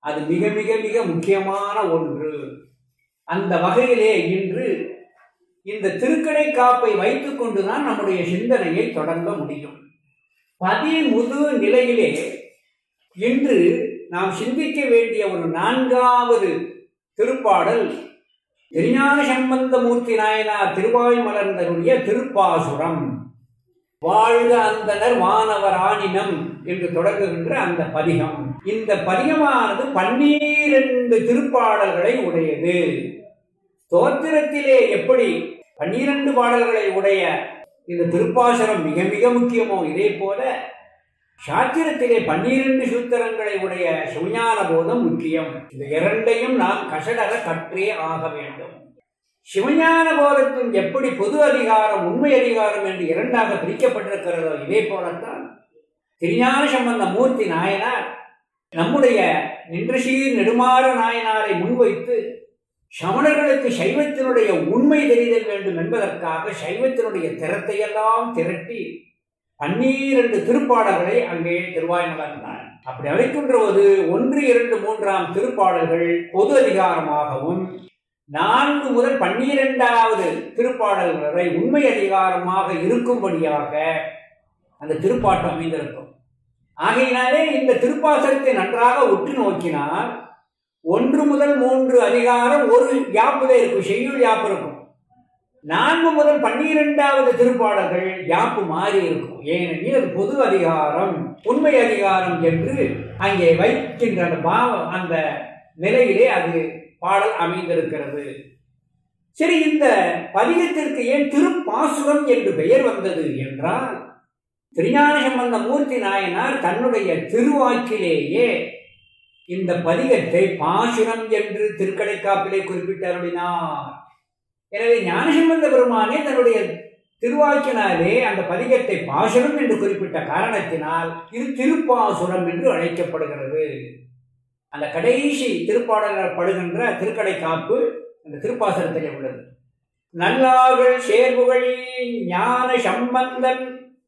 அது மிக மிக மிக முக்கியமான ஒன்று அந்த வகையிலே இன்று இந்த திருக்கடை காப்பை வைத்துக் கொண்டுதான் நம்முடைய சிந்தனையை தொடங்க முடியும் பதிமுது நிலையிலே இன்று நாம் சிந்திக்க வேண்டிய ஒரு நான்காவது திருப்பாடல் திருஞான சம்பந்தமூர்த்தி நாயனார் திருவாய் மலர்ந்தருடைய திருப்பாசுரம் வாழ்க அந்தனர் வானவர் ஆணினம் என்று தொடங்குகின்ற அந்த பதிகம் இந்த பதிகமானது பன்னீரண்டு திருப்பாடல்களை உடையது தோத்திரத்திலே எப்படி பன்னிரண்டு பாடல்களை உடைய இந்த திருப்பாசுரம் மிக மிக முக்கியமோ இதே போல சாத்திரத்திலே பன்னிரண்டு சூத்திரங்களை உடைய சிவஞான போதம் முக்கியம் இந்த இரண்டையும் நாம் கசடர கற்றே ஆக வேண்டும் சிவஞான போதத்தின் எப்படி பொது அதிகாரம் உண்மை அதிகாரம் என்று இரண்டாக பிரிக்கப்பட்டிருக்கிறதோ இதே போலத்தான் திருஞான சம்பந்த மூர்த்தி நாயனார் நம்முடைய நின்றசீர் நெடுமாற நாயனாரை முன்வைத்து சமணர்களுக்கு சைவத்தினுடைய உண்மை தெரிதல் வேண்டும் என்பதற்காக சைவத்தினுடைய திறத்தையெல்லாம் திரட்டி பன்னீரண்டு திருப்பாடல்களை அங்கே திருவாய்மலர்ந்தார் அப்படி அழைக்கின்ற போது ஒன்று இரண்டு மூன்றாம் திருப்பாடல்கள் பொது அதிகாரமாகவும் நான்கு முதல் பன்னிரெண்டாவது திருப்பாடல் வரை உண்மை அதிகாரமாக இருக்கும்படியாக அந்த திருப்பாட்டு அமைந்திருக்கும் ஆகையினாலே இந்த திருப்பாசனத்தை நன்றாக உற்று நோக்கினால் ஒன்று முதல் மூன்று அதிகாரம் ஒரு யாப்புல இருக்கும் செய்யுள் யாப்பு இருக்கும் நான்கு முதல் பன்னிரெண்டாவது திருப்பாடல்கள் யாப்பு மாறி இருக்கும் ஏனெனில் அது பொது அதிகாரம் உண்மை அதிகாரம் என்று அங்கே வைக்கின்ற அந்த பாவம் அந்த நிலையிலே அது பாடல் அமைந்திருக்கிறது சரி இந்த பதிகத்திற்கு ஏன் திருப்பாசுரம் என்று பெயர் வந்தது என்றால் திருஞான சம்பந்த மூர்த்தி நாயனார் தன்னுடைய திருவாக்கிலேயே இந்த பதிகத்தை பாசுரம் என்று திருக்கடைக்காப்பிலே குறிப்பிட்டருளினார் எனவே ஞானசம்பந்த பெருமானே தன்னுடைய திருவாக்கினாலே அந்த பதிகத்தை பாசுரம் என்று குறிப்பிட்ட காரணத்தினால் இது திருப்பாசுரம் என்று அழைக்கப்படுகிறது அந்த கடைசி திருப்பாடலர் படுகின்ற திருக்கடை காப்பு அந்த திருப்பாசுரத்திலே உள்ளது நல்லார்கள் சேர்வுகள் ஞான சம்பந்தன்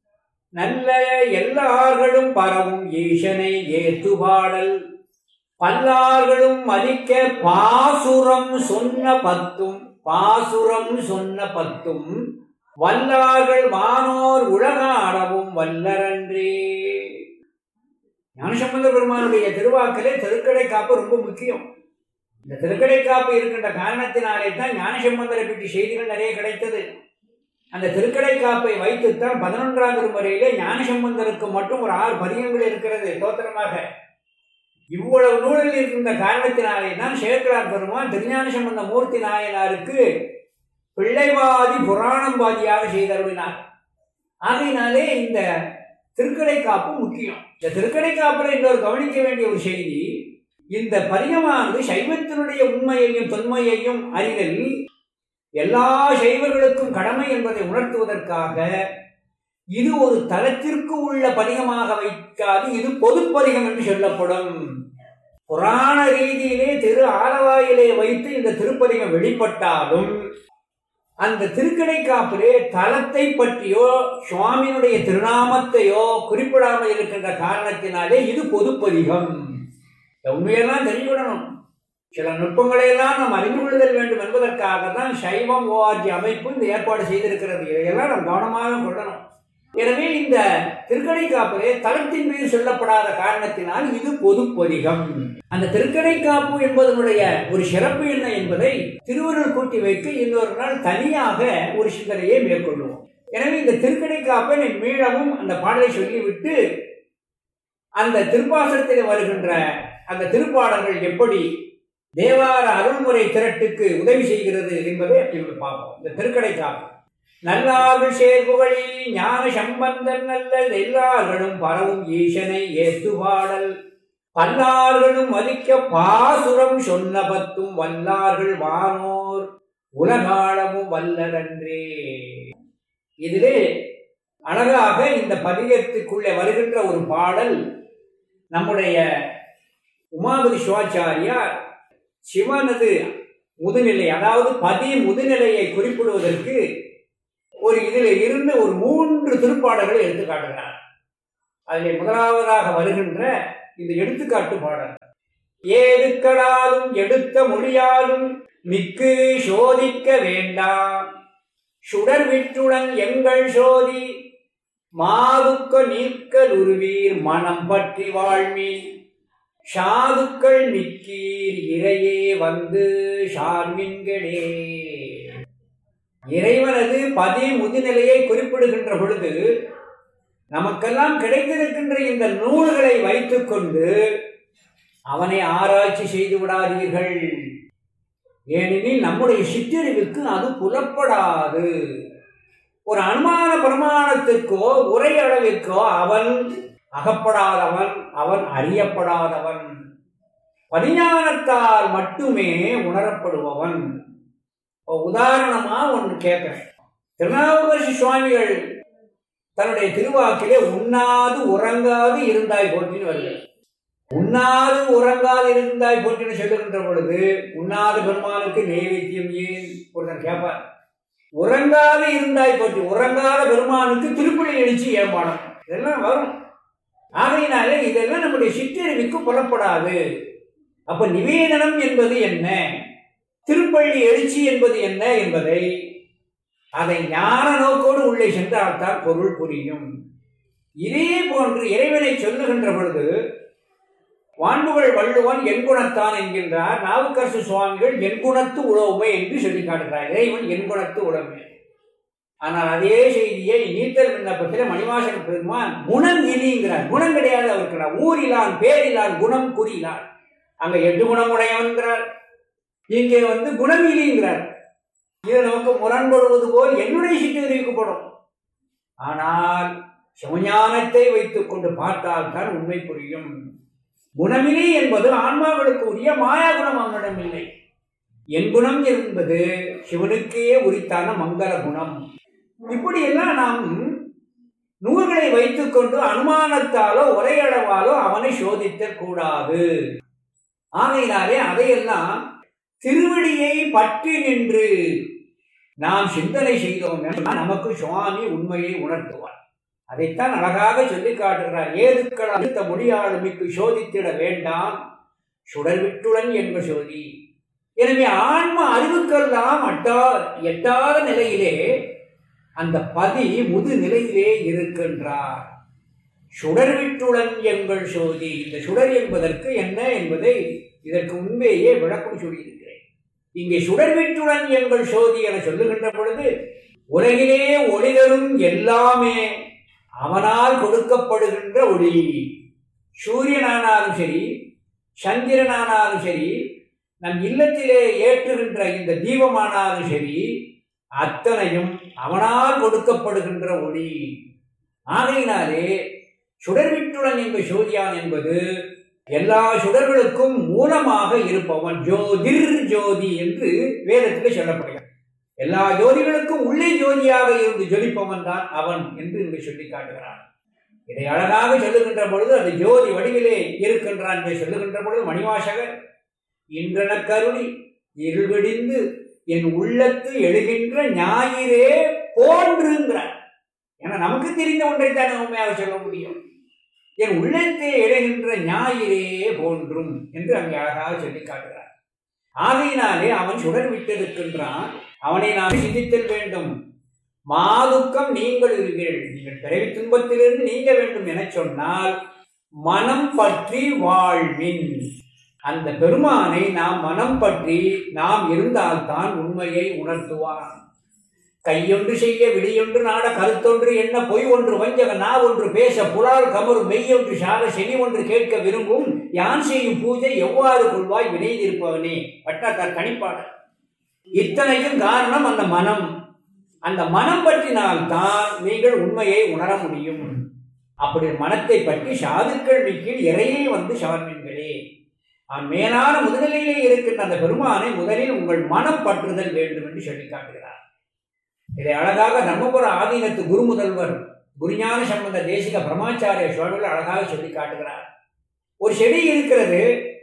நல்ல எல்லார்களும் பரவும் ஈசனை ஏத்துபாடல் பல்லார்களும் மதிக்க பாசுரம் சொன்ன பத்தும் பாசுரம் சொன்ன பத்தும் வல்லார்கள் வானோர் உலகாடவும் வல்லரன்றே ஞானசம்பந்த பெருமானுடைய திருவாக்கிலே திருக்கடை காப்பு ரொம்ப முக்கியம் இந்த திருக்கடை காப்பு இருக்கின்ற காரணத்தினாலே தான் ஞானசம்பந்தரை பற்றி செய்திகள் நிறைய கிடைத்தது அந்த திருக்கடை காப்பை வைத்துத்தான் பதினொன்றாம் திருமுறையிலே ஞானசம்பந்தருக்கு மட்டும் ஒரு ஆறு பதிகங்கள் இருக்கிறது தோத்திரமாக இவ்வளவு நூலில் இருக்கின்ற காரணத்தினாலே தான் சேக்கரார் பெருமான் திருஞான சம்பந்த மூர்த்தி நாயனாருக்கு பிள்ளைவாதி புராணம்பாதியாக செய்தருளினார் ஆகையினாலே இந்த திருக்கடை காப்பு முக்கியம் இந்த திருக்கடை காப்பில் இன்னொரு கவனிக்க வேண்டிய ஒரு செய்தி இந்த பதிகமானது சைவத்தினுடைய உண்மையையும் தொன்மையையும் அறிதல் எல்லா சைவர்களுக்கும் கடமை என்பதை உணர்த்துவதற்காக இது ஒரு தலத்திற்கு உள்ள பதிகமாக வைக்காது இது பொதுப்பதிகம் என்று சொல்லப்படும் புராண ரீதியிலே திரு ஆலவாயிலே வைத்து இந்த திருப்பதிகம் வெளிப்பட்டாலும் அந்த திருக்கடைக்காப்பிலே தலத்தை பற்றியோ சுவாமியினுடைய திருநாமத்தையோ குறிப்பிடாமல் இருக்கின்ற காரணத்தினாலே இது பொதுப்பதிகம் இந்த உண்மையெல்லாம் தெரிஞ்சுவிடணும் சில நுட்பங்களை எல்லாம் நாம் அறிந்து கொள்ளுதல் வேண்டும் என்பதற்காக தான் சைவம் ஓஆர்ஜி அமைப்பு இந்த ஏற்பாடு செய்திருக்கிறது இதையெல்லாம் நாம் கவனமாக கொள்ளணும் எனவே இந்த திருக்கடை காப்பிலே தலத்தின் மீது சொல்லப்படாத காரணத்தினால் இது பொது பொதிகம் அந்த திருக்கடை காப்பு என்பதனுடைய ஒரு சிறப்பு என்ன என்பதை திருவருள் கூட்டி வைக்க இன்னொரு நாள் தனியாக ஒரு சிந்தனையை மேற்கொள்வோம் எனவே இந்த திருக்கடை காப்பை மீளவும் அந்த பாடலை சொல்லிவிட்டு அந்த திருப்பாசனத்தில் வருகின்ற அந்த திருப்பாடல்கள் எப்படி தேவார அருள்முறை திரட்டுக்கு உதவி செய்கிறது என்பதை இப்பொழுது பார்ப்போம் இந்த திருக்கடை காப்பு நல்லார்கள் சேர்புகளில் ஞான சம்பந்தன் நல்ல எல்லார்களும் பரவும் ஈசனை ஏத்துபாடல் பல்லார்களும் மதிக்க பாசுரம் சொன்ன பத்தும் வல்லார்கள் வானோர் உலகாளமும் வல்லரன்றே இதிலே அழகாக இந்த பதிகத்துக்குள்ளே வருகின்ற ஒரு பாடல் நம்முடைய உமாபதி சிவாச்சாரியார் சிவனது முதுநிலை அதாவது பதி முதுநிலையை குறிப்பிடுவதற்கு ஒரு இதில் இருந்து ஒரு மூன்று திருப்பாடல்களை எடுத்து காட்டுகிறார் அதில் முதலாவதாக வருகின்ற இந்த எடுத்துக்காட்டு பாடல் ஏதுக்களாலும் எடுத்த மொழியாலும் மிக்கு சோதிக்க வேண்டாம் சுடர் விட்டுடன் எங்கள் சோதி மாதுக்க நீக்கலுருவீர் மனம் பற்றி வாழ்மீன் சாதுக்கள் மிக்கீர் இறையே வந்து ஷார்மின்களே இறைவனது பதி முதுநிலையை குறிப்பிடுகின்ற பொழுது நமக்கெல்லாம் கிடைத்திருக்கின்ற இந்த நூல்களை வைத்துக்கொண்டு அவனை ஆராய்ச்சி செய்து விடாதீர்கள் ஏனெனில் நம்முடைய சிற்றறிவுக்கு அது புலப்படாது ஒரு அனுமான பிரமாணத்திற்கோ உரை அளவிற்கோ அவன் அகப்படாதவன் அவன் அறியப்படாதவன் பரிஞானத்தால் மட்டுமே உணரப்படுபவன் இப்போ உதாரணமா ஒன்று கேட்கிறேன் திருநாவுக்கரசு சுவாமிகள் தன்னுடைய திருவாக்கிலே உண்ணாது உறங்காது இருந்தாய் போற்றின்னு வருது உண்ணாது உறங்காது இருந்தாய் போற்றின்னு சொல்லுகின்ற பொழுது உண்ணாத பெருமானுக்கு நெய்வேத்தியம் ஏன் ஒருத்தன் கேட்பார் உறங்காது இருந்தாய் போற்றி உறங்காத பெருமானுக்கு திருப்பலி எழுச்சி ஏம்பானம் இதெல்லாம் வரும் ஆகையினாலே இதெல்லாம் நம்முடைய சிற்றறிவுக்கு புலப்படாது அப்ப நிவேதனம் என்பது என்ன திருப்பள்ளி எழுச்சி என்பது என்ன என்பதை அதை ஞான நோக்கோடு உள்ளே சென்றால்தான் பொருள் புரியும் இதே போன்று இறைவனை சொல்லுகின்ற பொழுது வான்புகள் வள்ளுவன் எண்குணத்தான் என்கின்றார் நாவுக்கரசு சுவாமிகள் எண்குணத்து உழவுமை என்று சொல்லி காட்டுகிறார் இறைவன் எண்குணத்து உழவுமை ஆனால் அதே செய்தியை நீத்தல் விண்ணப்பத்தில் மணிவாசன் பெருமான் குணம் இனிங்கிறார் குணம் கிடையாது அவருக்கிறார் ஊரிலான் பேரிலான் குணம் குறியிலான் அங்க எட்டு குணமுடையவன்கிறார் இங்கே வந்து குணம் இலிங்கிறார் இது நமக்கு முரண்படுவது போல் என்னுடைய சிற்றறிவிக்கப்படும் ஆனால் சிவஞானத்தை வைத்துக் கொண்டு பார்த்தால் தான் உண்மை புரியும் குணமிலி என்பது ஆன்மாக்களுக்கு உரிய மாயா குணம் அவனிடம் இல்லை என் குணம் என்பது சிவனுக்கே உரித்தான மங்கள குணம் இப்படியெல்லாம் நாம் நூல்களை வைத்துக்கொண்டு அனுமானத்தாலோ உரையளவாலோ அவனை சோதிக்க கூடாது ஆகையினாலே அதையெல்லாம் திருவடியை பற்றி நின்று நாம் சிந்தனை செய்தோம் என்றால் நமக்கு சுவாமி உண்மையை உணர்த்துவார் அதைத்தான் அழகாக சொல்லி காட்டுகிறார் ஏதுக்கள் அடுத்த மொழியாளுமைக்கு சோதித்திட வேண்டாம் சுடர் விட்டுடன் என்ப சோதி எனவே ஆன்ம அறிவுக்கெல்லாம் அட்டா எட்டாத நிலையிலே அந்த பதி முது நிலையிலே இருக்கின்றார் சுடர் விட்டுடன் எங்கள் சோதி இந்த சுடர் என்பதற்கு என்ன என்பதை இதற்கு முன்பேயே விளக்கம் சொல்லியிருக்கிறேன் இங்கே சுடர் விட்டுடன் எங்கள் சோதி என சொல்லுகின்ற பொழுது உலகிலே ஒளிதரும் எல்லாமே அவனால் கொடுக்கப்படுகின்ற ஒளி சூரியனானாலும் சரி சந்திரனானாலும் சரி நம் இல்லத்திலே ஏற்றுகின்ற இந்த தீபமானாலும் சரி அத்தனையும் அவனால் கொடுக்கப்படுகின்ற ஒளி ஆகையினாலே சுடர்விட்டுடன் என்ற சோதியான் என்பது எல்லா சுடர்களுக்கும் மூலமாக இருப்பவன் ஜோதிர் ஜோதி என்று வேதத்தில் சொல்லப்படுகிறது எல்லா ஜோதிகளுக்கும் உள்ளே ஜோதியாக இருந்து ஜொலிப்பவன் தான் அவன் என்று இங்கு சொல்லி காட்டுகிறான் இதை அழகாக சொல்லுகின்ற பொழுது அது ஜோதி வடிவிலே இருக்கின்றான் என்று சொல்லுகின்ற பொழுது மணிவாசகர் இன்றன கருணி இருள்விடிந்து என் உள்ளத்து எழுகின்ற ஞாயிறே போன்றுங்கிறார் ஏன்னா நமக்கு தெரிந்த ஒன்றைத்தானே உண்மையாக சொல்ல முடியும் என் உள்ளத்தே எழுகின்ற ஞாயிறே போன்றும் என்று அங்கே அழகாக சொல்லி காட்டுகிறார் ஆகையினாலே அவன் சுடர் விட்டிருக்கின்றான் அவனை நாம் சிந்தித்தல் வேண்டும் மாதுக்கம் நீங்கள் இருக்கிறீர்கள் நீங்கள் பிறவி துன்பத்திலிருந்து நீங்க வேண்டும் என சொன்னால் மனம் பற்றி வாழ்வின் அந்த பெருமானை நாம் மனம் பற்றி நாம் இருந்தால்தான் உண்மையை உணர்த்துவான் கையொன்று செய்ய விடியொன்று நாட கருத்தொன்று என்ன பொய் ஒன்று வஞ்சக நா ஒன்று பேச புலால் கமரும் மெய்யொன்று சாக செவி ஒன்று கேட்க விரும்பும் யான் செய்யும் பூஜை எவ்வாறு கொள்வாய் வினைந்திருப்பவனே பட்டாத்தார் கணிப்பாளர் இத்தனைக்கும் காரணம் அந்த மனம் அந்த மனம் பற்றினால்தான் நீங்கள் உண்மையை உணர முடியும் அப்படி மனத்தை பற்றி சாதுக்கள் மிக்கில் இறையை வந்து சவர்மீன்களே அவன் மேலான முதுநிலையிலே இருக்கின்ற அந்த பெருமானை முதலில் உங்கள் மனம் பற்றுதல் வேண்டும் என்று சொல்லி காட்டுகிறார் இதை அழகாக தர்மபுர ஆதீனத்து குரு முதல்வர் குருஞான சம்பந்த தேசிக பிரமாச்சாரிய சுவாமிகள் அழகாக சொல்லி காட்டுகிறார் ஒரு செடி இருக்கிறது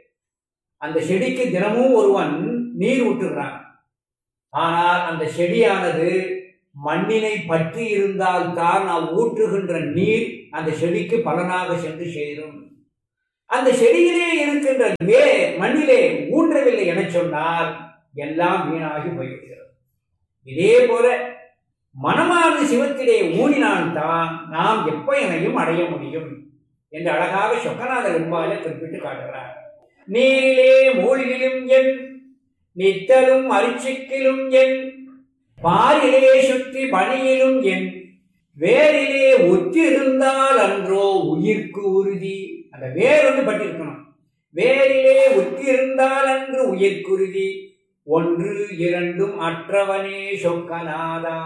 அந்த செடிக்கு தினமும் ஒருவன் நீர் ஊற்றுகிறான் ஆனால் அந்த செடியானது மண்ணினை பற்றி இருந்தால் தான் நாம் ஊற்றுகின்ற நீர் அந்த செடிக்கு பலனாக சென்று சேரும் அந்த செடியிலே இருக்கின்ற வே மண்ணிலே ஊன்றவில்லை என சொன்னால் எல்லாம் வீணாகி போய்விடுகிறது இதே போல மனமானது சிவத்திலே ஊனினால்தான் நாம் எப்பயனையும் அடைய முடியும் என்று அழகாக சொக்கநாதர் என்பாலே குறிப்பிட்டு காட்டுகிறார் நீரிலே மூழ்கிலும் என் நித்தலும் அரிச்சிக்கிலும் என் பாரிலே சுற்றி பணியிலும் என் வேரிலே ஒத்திருந்தால் அன்றோ உயிர்க்கு உறுதி அந்த வேர் வந்து பட்டிருக்கணும் வேரிலே ஒத்திருந்தால் அன்று உயிர்க்குருதி ஒன்று இரண்டும் அற்றவனே சொக்கநாதா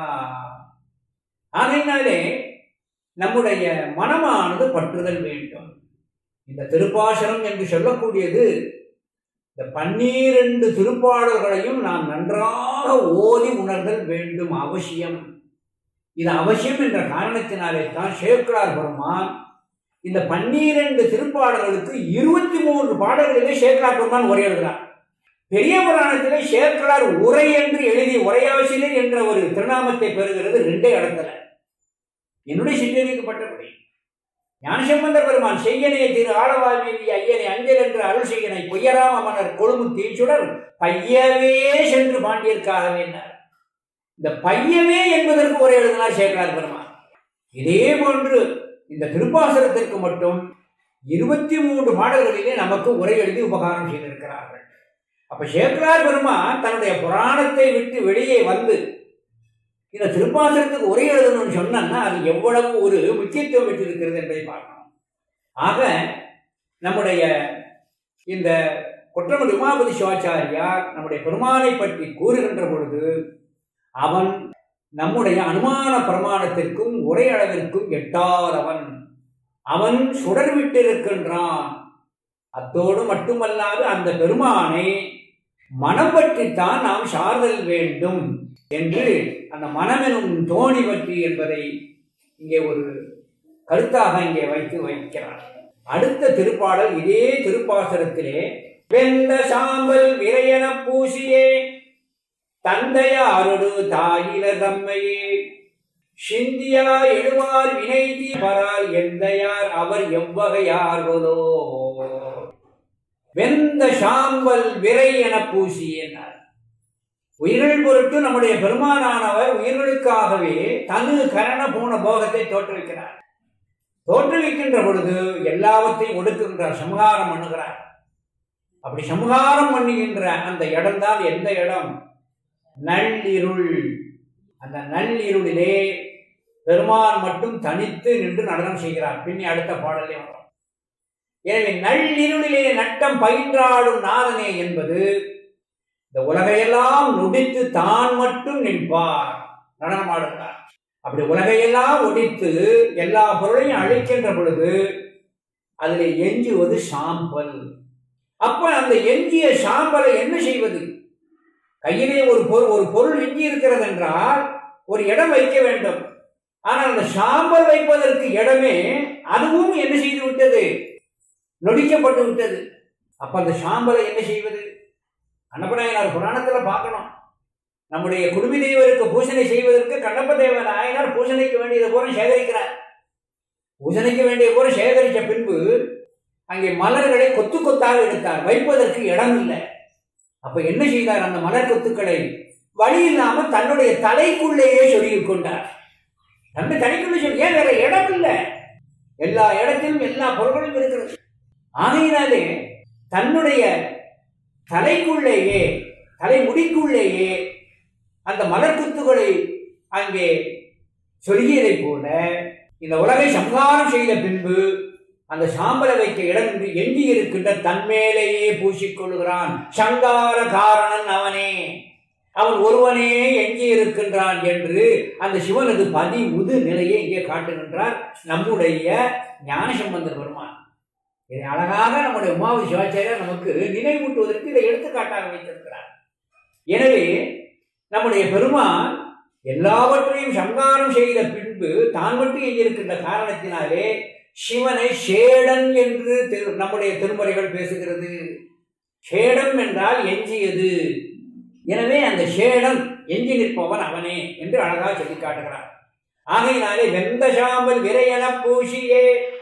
ஆகையினாலே நம்முடைய மனமானது பற்றுதல் வேண்டும் இந்த திருப்பாசனம் என்று சொல்லக்கூடியது இந்த பன்னிரண்டு திருப்பாடல்களையும் நாம் நன்றாக ஓதி உணர்தல் வேண்டும் அவசியம் இது அவசியம் என்ற காரணத்தினாலே தான் சேக்கலார் பெருமான் இந்த பன்னிரண்டு திருப்பாடல்களுக்கு இருபத்தி மூன்று பாடல்களிலே சேக்கலார் பெருமான் உரை எழுதுகிறார் பெரிய புராணத்திலே சேக்கலார் உரை என்று எழுதி உரையாசிரியர் என்ற ஒரு திருநாமத்தை பெறுகிறது ரெண்டே இடத்துல என்னுடைய சிற்றறிவிக்கப்பட்டபடி ஞானசம்பந்தர் பெருமான் செய்யனைய திரு ஆளவாழ்மீதி ஐயனை அஞ்சல் என்று அருள் செய்யனை பொய்யராம மன்னர் கொழும்பு தீச்சுடர் பையவே சென்று பாண்டியர்க்காகவே இந்த பையவே என்பதற்கு ஒரு எழுதினார் சேக்கலார் பெருமான் இதே போன்று இந்த திருப்பாசனத்திற்கு மட்டும் இருபத்தி மூன்று பாடல்களிலே நமக்கு உரை எழுதி உபகாரம் செய்திருக்கிறார்கள் அப்ப சேக்கலார் பெருமான் தன்னுடைய புராணத்தை விட்டு வெளியே வந்து இந்த திருப்பாசனத்துக்கு உரை எழுதணும்னு சொன்னா அது எவ்வளவு ஒரு முக்கியத்துவம் பெற்றிருக்கிறது என்பதை பார்க்கணும் ஆக நம்முடைய இந்த கொற்றமடி உமாபதி சிவாச்சாரியார் நம்முடைய பெருமானை பற்றி கூறுகின்ற பொழுது அவன் நம்முடைய அனுமான பிரமாணத்திற்கும் உரை அளவிற்கும் எட்டாதவன் அவன் சுடர் விட்டிருக்கின்றான் அத்தோடு மட்டுமல்லாது அந்த பெருமானை மனம் பற்றித்தான் நாம் சார்தல் வேண்டும் என்று அந்த மனமெனும் தோணி பற்றி என்பதை இங்கே ஒரு கருத்தாக இங்கே வைத்து வைக்கிறார் அடுத்த திருப்பாடல் இதே திருப்பாசனத்திலே வெந்த சாம்பல் விரையன பூசியே தந்தையாரொடு தாயிலர் தம்மையே சிந்தியா எழுவார் வினைதி பரால் எந்தையார் அவர் எவ்வகையார்களோ வெந்த சாம்பல் விரை என பூசி என்றார் உயிர்கள் பொருட்டு நம்முடைய பெருமானானவர் உயிர்களுக்காகவே தனு கரண பூண போகத்தை தோற்றுவிக்கிறார் தோற்றுவிக்கின்ற பொழுது எல்லாவற்றையும் ஒடுக்குகின்றார் சம்ஹாரம் பண்ணுகிறார் அப்படி சம்ஹாரம் பண்ணுகின்ற அந்த இடம்தான் எந்த இடம் நள்ளிருள் அந்த நள்ளிருளிலே பெருமான் மட்டும் தனித்து நின்று நடனம் செய்கிறார் பின்னி அடுத்த பாடலே வரும் எனவே நள்ளிருளிலே நட்டம் பயின்றாடும் நாதனே என்பது இந்த உலகையெல்லாம் நொடித்து தான் மட்டும் நிற்பார் நடனமாடுகிறார் அப்படி உலகையெல்லாம் ஒடித்து எல்லா பொருளையும் அழிக்கின்ற பொழுது அதில் எஞ்சுவது சாம்பல் அப்ப அந்த எஞ்சிய சாம்பலை என்ன செய்வது கையிலே ஒரு பொருள் ஒரு பொருள் எஞ்சி இருக்கிறது என்றால் ஒரு இடம் வைக்க வேண்டும் ஆனால் அந்த சாம்பல் வைப்பதற்கு இடமே அதுவும் என்ன செய்து விட்டது நொடிக்கப்பட்டு விட்டது அப்ப அந்த சாம்பலை என்ன செய்வது கண்ணப்பநாயனார் புராணத்துல பார்க்கணும் நம்முடைய குடுமி தேவருக்கு பூசணை செய்வதற்கு கண்ணப்ப தேவ நாயனார் பூசணைக்கு வேண்டியது போல சேகரிக்கிறார் பூசணைக்கு வேண்டிய போல சேகரித்த பின்பு அங்கே மலர்களை கொத்து கொத்தாக எடுத்தார் வைப்பதற்கு இடம் இல்லை அப்ப என்ன செய்தார் அந்த மலர் கொத்துக்களை வழி இல்லாம தன்னுடைய தலைக்குள்ளேயே சொல்லிக் கொண்டார் தன்னை தலைக்குள்ளே சொல்லி ஏன் வேற இடம் இல்லை எல்லா இடத்திலும் எல்லா பொருட்களும் இருக்கிறது ஆகையினாலே தன்னுடைய தலைக்குள்ளேயே தலைமுடிக்குள்ளேயே அந்த மலர் குத்துகளை அங்கே சொல்லியதைப் போல இந்த உலகை சம்ஹாரம் செய்த பின்பு அந்த சாம்பலை வைக்க இடமின்றி எஞ்சி இருக்கின்ற தன்மேலேயே பூசிக்கொள்கிறான் சங்கார காரணன் அவனே அவன் ஒருவனே எஞ்சி இருக்கின்றான் என்று அந்த சிவனது பதி முது நிலையை இங்கே காட்டுகின்றார் நம்முடைய ஞானசம்பந்தர் பெருமான் இதை அழகாக நம்முடைய உமாவி சிவாச்சாரியர் நமக்கு நினைவூட்டுவதற்கு இதை எடுத்துக்காட்டாக வைத்திருக்கிறார் எனவே நம்முடைய பெருமான் எல்லாவற்றையும் சங்காரம் செய்த பின்பு தான் மட்டும் எங்கிருக்கின்ற காரணத்தினாலே சிவனை ஷேடன் என்று திரு நம்முடைய திருமுறைகள் பேசுகிறது ஷேடம் என்றால் எஞ்சியது எனவே அந்த ஷேடன் எஞ்சி நிற்பவன் அவனே என்று அழகாக சொல்லி காட்டுகிறார் ஆகையினாலே வெந்த சாம்பல் விரையன பூசியே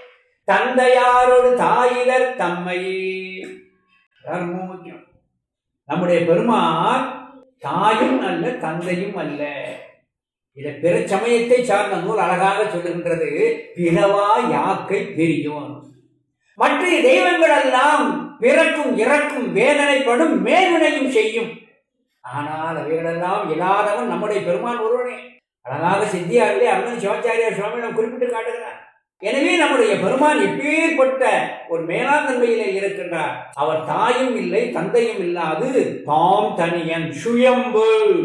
தந்தையாரோடு தாயிலர் தம்மையே அதான் ரொம்ப முக்கியம் நம்முடைய பெருமான் தாயும் அல்ல தந்தையும் அல்ல இதை பிற சமயத்தை சார்ந்த நூல் அழகாக சொல்லுகின்றது பிறவா யாக்கை பிரியும் மற்ற தெய்வங்கள் எல்லாம் பிறக்கும் இறக்கும் வேதனைப்படும் மேல்வினையும் செய்யும் ஆனால் அவைகளெல்லாம் இல்லாதவன் நம்முடைய பெருமான் ஒருவனே அழகாக சித்தியாரிலே அருணன் சிவாச்சாரியார் சுவாமியிடம் குறிப்பிட்டு காட்டுகிறார் எனவே நம்முடைய பெருமான் எப்பேற்பட்ட ஒரு மேலாண்மையிலே இருக்கின்றார் அவர் தாயும் இல்லை தந்தையும் இல்லாது தாம் தனியன் சுயம்பு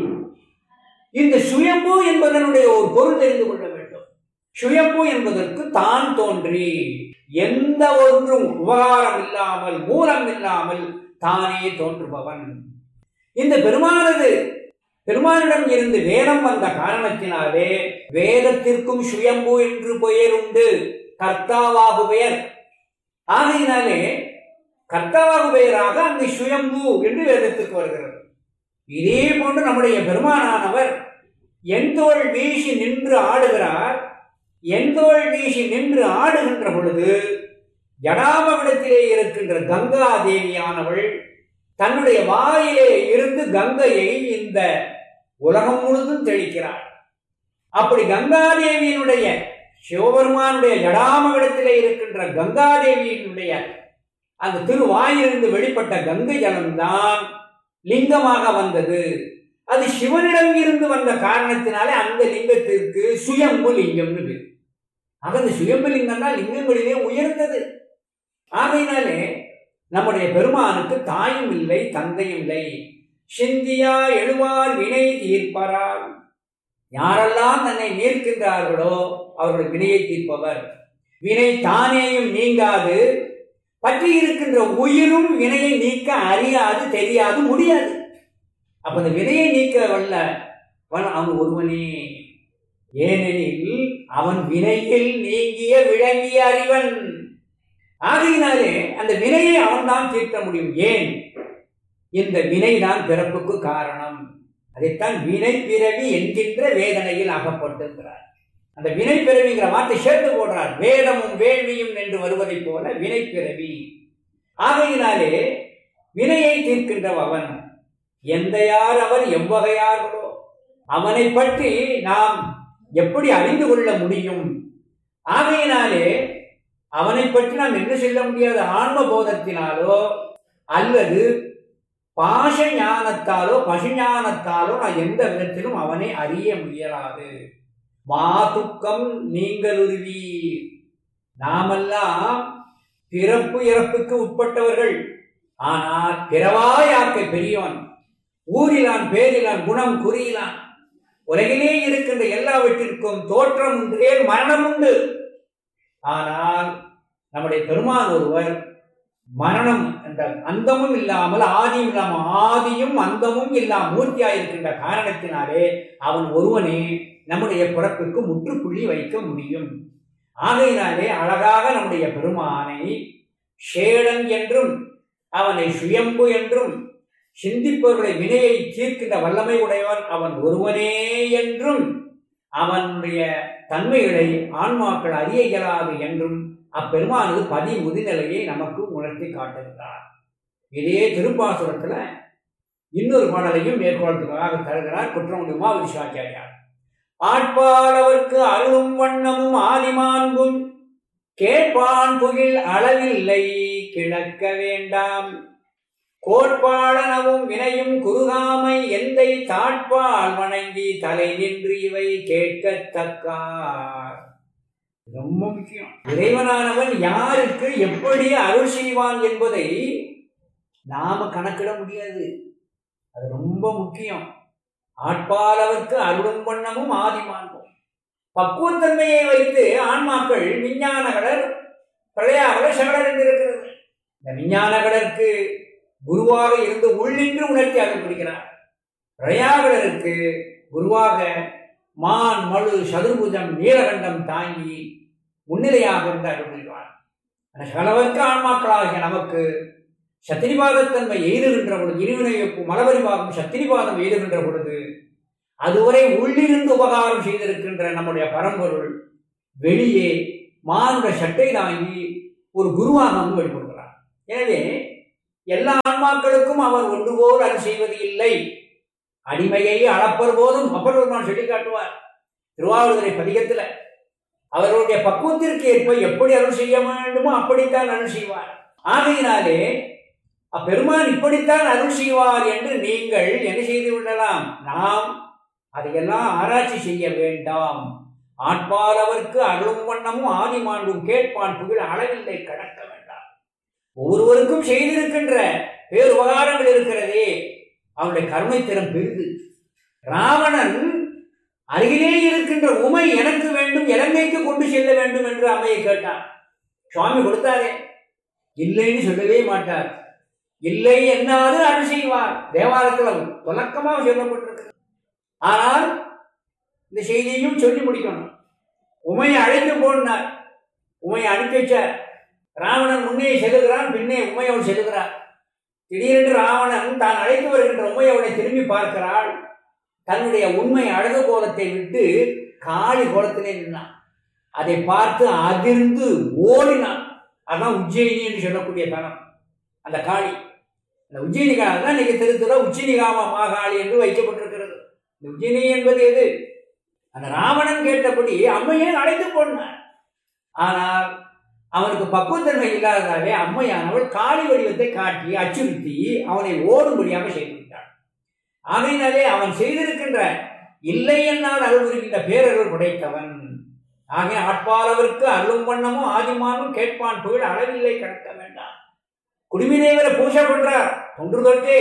இந்த சுயம்பு என்பதனுடைய ஒரு பொருள் தெரிந்து கொள்ள வேண்டும் சுயம்பு என்பதற்கு தான் தோன்றி எந்த ஒன்றும் உபகாரம் இல்லாமல் மூலம் இல்லாமல் தானே தோன்றுபவன் இந்த பெருமானது பெருமானிடம் இருந்து வேதம் வந்த காரணத்தினாலே வேதத்திற்கும் சுயம்பு என்று பெயர் உண்டு கர்த்தாவாகு பெயர் ஆகையினாலே கர்த்தாவாகு பெயராக அங்கு சுயம்பு என்று வேதத்திற்கு வருகிறது இதே போன்று நம்முடைய பெருமானானவர் எந்தோள் வீசி நின்று ஆடுகிறார் எந்தோள் வீசி நின்று ஆடுகின்ற பொழுது ஜடாமவிடத்திலே இருக்கின்ற கங்கா தேவியானவள் தன்னுடைய வாயிலே இருந்து கங்கையை இந்த உலகம் முழுதும் தெளிக்கிறார் அப்படி கங்காதேவியினுடைய சிவபெருமானுடைய ஜடாமவிடத்திலே இருக்கின்ற கங்காதேவியினுடைய அந்த திருவாயிலிருந்து வெளிப்பட்ட கங்கை ஜலம்தான் லிங்கமாக வந்தது அது சிவனிடம் இருந்து வந்த காரணத்தினாலே அந்த லிங்கத்திற்கு சுயம்பு லிங்கம்னு பேர் ஆக அந்த சுயம்பு லிங்கம் தான் லிங்கங்களிலே உயர்ந்தது ஆகையினாலே நம்முடைய பெருமானுக்கு தாயும் இல்லை தந்தையும் இல்லை சிந்தியா எழுவார் வினை தீர்ப்பரால் யாரெல்லாம் தன்னை நீர்க்கின்றார்களோ அவர்கள் வினையை தீர்ப்பவர் வினை தானேயும் நீங்காது பற்றி இருக்கின்ற உயிரும் வினையை நீக்க அறியாது தெரியாது முடியாது அப்ப அந்த வினையை நீக்க வல்ல அவன் அவன் ஒருவனே ஏனெனில் அவன் வினையில் நீங்கிய விளங்கிய அறிவன் ஆகையினாலே அந்த வினையை அவன்தான் தீர்க்க முடியும் ஏன் இந்த வினைதான் பிறப்புக்கு காரணம் அதைத்தான் வினை பிறவி என்கின்ற வேதனையில் அகப்பட்டிருக்கிறார் அந்த வினை பிறவிங்கிற வார்த்தை சேர்த்து போடுறார் வேதமும் வேள்வியும் என்று வருவதைப் போல வினை பிறவி ஆகையினாலே வினையை தீர்க்கின்ற அவன் எந்த யார் அவர் எவ்வகையார்களோ அவனை பற்றி நாம் எப்படி அறிந்து கொள்ள முடியும் ஆகையினாலே அவனை பற்றி நாம் என்ன சொல்ல முடியாது ஆன்ம போதத்தினாலோ அல்லது பாஷ ஞானத்தாலோ பசுஞானத்தாலோ நான் எந்த விதத்திலும் அவனை அறிய முடியலாது மாதுக்கம் நீங்களுருவி நாமெல்லாம் பிறப்பு இறப்புக்கு உட்பட்டவர்கள் ஆனால் பிறவாயாக்கை பெரியவன் ஊரிலான் பேரிலான் குணம் குறியிலான் உலகிலே இருக்கின்ற எல்லாவற்றிற்கும் தோற்றம் உண்டு மரணம் உண்டு ஆனால் நம்முடைய பெருமான் ஒருவர் மரணம் என்ற அந்தமும் இல்லாமல் ஆதியும் இல்லாமல் ஆதியும் அந்தமும் இல்லாமல் மூர்த்தியாயிருக்கின்ற காரணத்தினாலே அவன் ஒருவனே நம்முடைய பிறப்புக்கு முற்றுப்புள்ளி வைக்க முடியும் ஆகையினாலே அழகாக நம்முடைய பெருமானை ஷேடன் என்றும் அவனை சுயம்பு என்றும் சிந்திப்பவர்களை வினையை தீர்க்கின்ற வல்லமை உடையவன் அவன் ஒருவனே என்றும் அவனுடைய தன்மைகளை ஆன்மாக்கள் அறிய இயலாது என்றும் அப்பெருமானது பதி முதிநிலையை நமக்கு உணர்த்தி காட்டுகிறார் இதே திருப்பாசுரத்துல இன்னொரு பாடலையும் மேற்கொள்வதற்காக தருகிறார் குற்றமுடி உமாவதி சிவாச்சாரியார் ஆட்பாளவர்க்கு அருளும் வண்ணமும் ஆதிமான்பும் கேட்பான் புகில் அளவில்லை கிழக்க வேண்டாம் கோட்பாளனவும் வினையும் குறுகாமை எந்தை தாட்பால் வணங்கி தலை நின்று இவை கேட்கத்தக்கார் ரொம்ப முக்கியம் இறைவனானவன் யாருக்கு எப்படி அருள் செய்வான் என்பதை நாம கணக்கிட முடியாது அது ரொம்ப முக்கியம் ஆட்பாளவர்க்கு அருளும் வண்ணமும் ஆதிமான்பும் பக்குவத்தன்மையை வைத்து ஆன்மாக்கள் விஞ்ஞானகலர் பிரளயாகலர் சகலர் என்று இருக்கிறது இந்த விஞ்ஞானகலருக்கு குருவாக இருந்து உள்ளின்று உணர்த்தி அகப்படுகிறார் பிரயாகலருக்கு குருவாக மான் மழு சதுர்புஜம் நீலகண்டம் தாங்கி முன்னிலையாக இருந்து அருள்வார் சகலவர்க்கு ஆன்மாக்களாகிய நமக்கு சத்திரிபாதத்தன்மை எய்துகின்ற பொழுது இருவினையப்பு மலபரிபாகம் சத்திரிபாதம் எய்துகின்ற பொழுது அதுவரை உள்ளிருந்து உபகாரம் செய்திருக்கின்ற நம்முடைய பரம்பொருள் வெளியே மானுட சட்டை தாங்கி ஒரு குருவாக வந்து வெளிப்படுகிறார் எனவே எல்லா ஆன்மாக்களுக்கும் அவர் ஒன்று போல் அருள் செய்வது இல்லை அடிமையை அளப்பர் போதும் அப்பர் பெருமான் சொல்லி காட்டுவார் திருவாவூரை பதிகத்துல அவருடைய பக்குவத்திற்கு ஏற்ப எப்படி அருள் செய்ய வேண்டுமோ அப்படித்தான் அருள் செய்வார் ஆகையினாலே அப்பெருமான் இப்படித்தான் அருள் செய்வார் என்று நீங்கள் என்ன செய்து விடலாம் நாம் அதையெல்லாம் ஆராய்ச்சி செய்ய வேண்டாம் ஆட்பால் அவருக்கு அருளும் வண்ணமும் ஆதி மாண்பும் கேட்பான் புகழ் அளவில்லை கடக்க வேண்டாம் ஒவ்வொருவருக்கும் செய்திருக்கின்ற பேருபகாரங்கள் இருக்கிறதே அவனுடைய கருணை திறம் பெரிது ராவணன் அருகிலே இருக்கின்ற உமை எனக்கு வேண்டும் இலங்கைக்கு கொண்டு செல்ல வேண்டும் என்று அம்மையை கேட்டான் சுவாமி கொடுத்தாரே இல்லைன்னு சொல்லவே மாட்டார் இல்லை என்னாது அருள் செய்வார் தேவாலயத்தில் துலக்கமாக சொல்லப்பட்டிருக்கு ஆனால் இந்த செய்தியையும் சொல்லி முடிக்கணும் உமையை அழைத்து போனார் உமையை அனுப்பி வச்சார் ராவணன் முன்னே செல்லுகிறான் பின்னே உமையோடு செல்லுகிறார் திடீரென்று ராவணன் தான் அழைத்து வருகின்ற உமையோட திரும்பி பார்க்கிறாள் தன்னுடைய உண்மை அழகு கோலத்தை விட்டு காளி கோலத்திலே நின்னான் அதை பார்த்து அதிர்ந்து ஓடினான் அதான் உஜ்ஜயினி என்று சொல்லக்கூடிய தலம் அந்த காளி அந்த உஜ்ஜயினி காலம் தான் இன்னைக்கு திருத்துல உச்சினிகாம மாகாளி என்று வைக்கப்பட்டிருக்கிறது இந்த உஜ்ஜயினி என்பது எது அந்த ராவணன் கேட்டபடி அம்மையை அழைத்து போனார் ஆனால் அவனுக்கு பக்குவத்தன்மை இல்லாததாலே அம்மையானவள் காளி வடிவத்தை காட்டி அச்சுறுத்தி அவனை ஓடும்படியாக செய்து விட்டாள் ஆகையினாலே அவன் செய்திருக்கின்ற இல்லை என்னால் அருள் இருக்கின்ற பேரருள் படைத்தவன் ஆகிய ஆட்பாளவருக்கு அருளும் வண்ணமும் ஆதிமானும் கேட்பான் புகழ் அளவில்லை கடக்க வேண்டாம் குடிமிதேவரை பூஜை பண்றார் தொன்று தொட்டே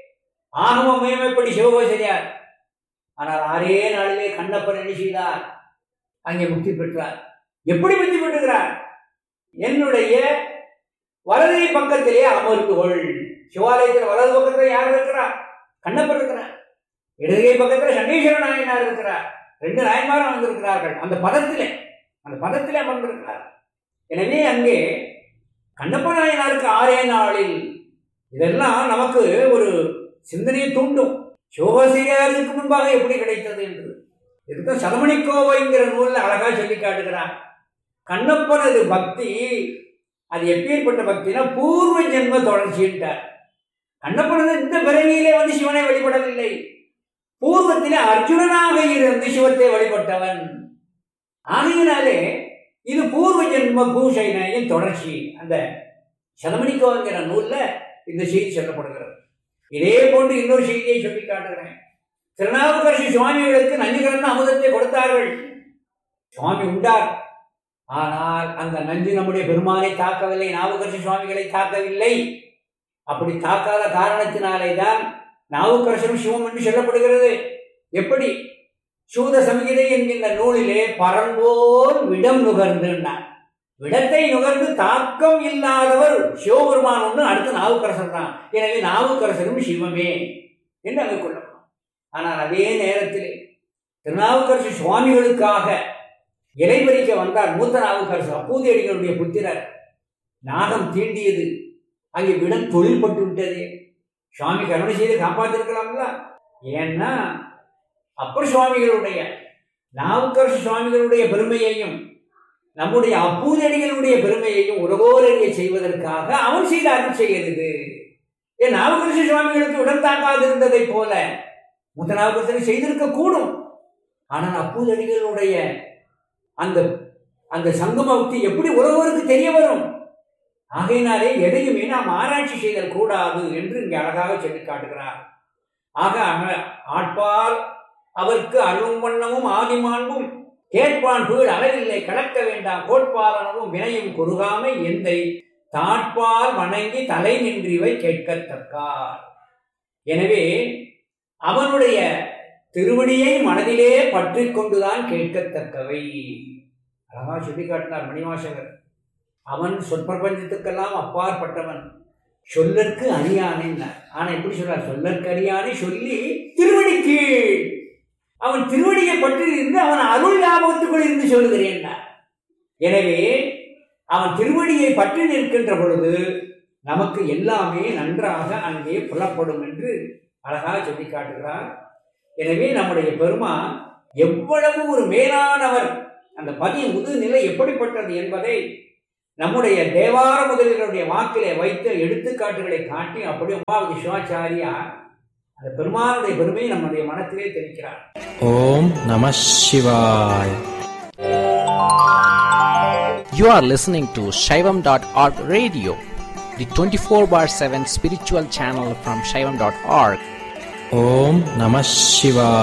ஆகம மயமைப்படி சிவகோசரியார் ஆனால் ஆறே நாளிலே கண்ணப்பர் என்ன செய்தார் அங்கே முக்தி பெற்றார் எப்படி முக்தி பெற்றுகிறார் என்னுடைய வலதை பக்கத்திலே அமர்ந்து கொள் சிவாலயத்தில் வலது பக்கத்தில் யார் இருக்கிறார் கண்ணப்பர் இருக்கிறார் இடதுகை பக்கத்தில் சண்டீஸ்வர நாயனார் இருக்கிறார் ரெண்டு நாயன்மாரும் வந்திருக்கிறார்கள் அந்த பதத்திலே அந்த பதத்திலே அமர்ந்திருக்கிறார் எனவே அங்கே கண்ணப்ப நாயனாருக்கு ஆறே நாளில் இதெல்லாம் நமக்கு ஒரு சிந்தனையை தூண்டும் சிவகாசிரியாருக்கு முன்பாக எப்படி கிடைத்தது என்று இதுக்கு சதமணி கோவைங்கிற நூலில் அழகா சொல்லி காட்டுகிறார் கண்ணப்பனது பக்தி அது எப்பேற்பட்ட பக்தினா பூர்வ ஜென்ம தொடர்ச்சின்ட்டார் கண்ணப்பனது இந்த பிறவியிலே வந்து சிவனை வழிபடவில்லை பூர்வத்திலே அர்ஜுனனாக இருந்து சிவத்தை வழிபட்டவன் ஆகையினாலே இது பூர்வ ஜென்ம பூஷைனையின் தொடர்ச்சி அந்த சதமணிக்கோங்கிற நூல்ல இந்த செய்தி சொல்லப்படுகிறது இதே போன்று இன்னொரு செய்தியை சொல்லி காட்டுகிறேன் திருநாவுக்கரசு சுவாமிகளுக்கு நஞ்சுகரன் அமுதத்தை கொடுத்தார்கள் சுவாமி உண்டார் ஆனால் அந்த நஞ்சு நம்முடைய பெருமானை தாக்கவில்லை நாவுக்கரசு சுவாமிகளை தாக்கவில்லை அப்படி தாக்காத காரணத்தினாலே தான் நாவுக்கரசரும் சிவம் என்று சொல்லப்படுகிறது எப்படி சூத சமீதை என்கின்ற நூலிலே பரம்போர் விடம் நுகர்ந்துன்னார் விடத்தை நுகர்ந்து தாக்கம் இல்லாதவர் சிவபெருமான் ஒன்று அடுத்து நாவுக்கரசர் தான் எனவே நாவுக்கரசரும் சிவமே என்று அங்கே கொள்ளப்படும் ஆனால் அதே நேரத்தில் திருநாவுக்கரசு சுவாமிகளுக்காக இலைபறிக்க வந்தார் மூத்த நாவுக்கரசு அப்பூதியடிகளுடைய புத்திரர் நாகம் தீண்டியது அங்கே விடம் தொழில்பட்டு விட்டது சுவாமி கருணை செய்து காப்பாற்றிருக்கலாம்ல ஏன்னா அப்பர் சுவாமிகளுடைய நாவுக்கரசு சுவாமிகளுடைய பெருமையையும் நம்முடைய அப்பூதடிகளுடைய பெருமையையும் உலகோரறிய செய்வதற்காக அவன் செய்த அருள் செய்கிறது ஏன் நாவுக்கரசு சுவாமிகளுக்கு உடன் தாக்காதிருந்ததை போல முத்த நாவுக்கரசனை செய்திருக்க கூடும் ஆனால் அப்பூதடிகளுடைய அந்த அந்த சங்கமக்தி எப்படி உறவோருக்கு தெரிய வரும் ஆகையினாலே எதையுமே நாம் ஆராய்ச்சி செய்தல் கூடாது என்று இங்கே அழகாக சொல்லி காட்டுகிறார் ஆக ஆட்பால் அவருக்கு அருளும் வண்ணமும் ஆதிமாண்பும் கேட்பான் புகழ் அளவில்லை கடக்க வேண்டாம் கோட்பாலனவும் வினையும் குறுகாமை எந்தை தாட்பால் வணங்கி தலை நின்றிவை கேட்கத்தக்கார் எனவே அவனுடைய திருவடியை மனதிலே பற்றி கொண்டுதான் கேட்கத்தக்கவை அழகா சொல்லி காட்டினார் மணிவாசகர் அவன் சொற்பிரபஞ்சத்துக்கெல்லாம் அப்பாற்பட்டவன் சொல்லற்கு அறியானை ஆனா எப்படி சொல்றார் சொல்லற்கு அறியானை சொல்லி திருவடி கீழ் அவன் திருவடியை பற்றி இருந்து அவன் அருள் ஞாபகத்துக்குள் இருந்து சொல்லுகிறேன் எனவே அவன் திருவடியை பற்றி நிற்கின்ற பொழுது நமக்கு எல்லாமே நன்றாக அங்கே புலப்படும் என்று அழகாக சொல்லி காட்டுகிறார் எனவே நம்முடைய பெருமான் எவ்வளவு ஒரு மேலானவர் அந்த பதி முது நிலை எப்படிப்பட்டது என்பதை நம்முடைய தேவார முதலிகளுடைய வாக்கிலே வைத்து எடுத்துக்காட்டுகளை காட்டி அப்படி உமாவதி சிவாச்சாரியா அந்த பெருமானுடைய பெருமையை நம்முடைய மனத்திலே தெரிக்கிறார் ஓம் நம சிவாய You are listening to Shaivam.org radio, the 24 bar 7 spiritual channel from Shaivam.org. ஓம் நம சிவாய